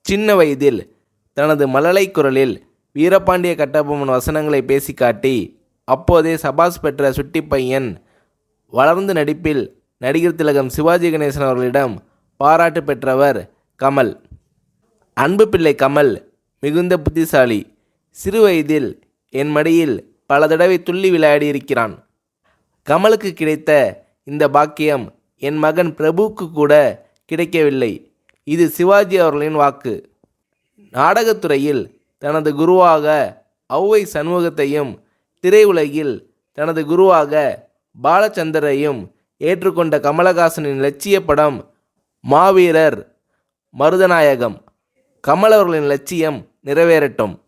சின்ன வயதில் தனது மழலை குரலில் வீரபாண்டிய கட்டபொம்மன் வசனங்களை பேசி காட்டி அப்போதே சபாஸ் பெற்ற சுட்டி பையன் வளர்ந்து நடிப்பில் நடிகர் திலகம் சிவாஜி கணேசன் அவர்களிடம் பாராட்டு பெற்றவர் கமல் அன்பு பிள்ளை கமல் மிகுந்த புத்திசாலி சிறு வயதில் என் மடியில் பல தடவை துள்ளி விளையாடியிருக்கிறான் கமலுக்கு கிடைத்த இந்த பாக்கியம் என் மகன் பிரபுவுக்கு கூட கிடைக்கவில்லை இது சிவாஜி அவர்களின் வாக்கு நாடகத்துறையில் தனது குருவாக ஔவை சண்முகத்தையும் திரையுலகில் தனது குருவாக பாலச்சந்தரையும் ஏற்றுக்கொண்ட கமலஹாசனின் லட்சிய படம் மாவீரர் மருதநாயகம் கமல் அவர்களின் லட்சியம் நிறைவேறட்டும்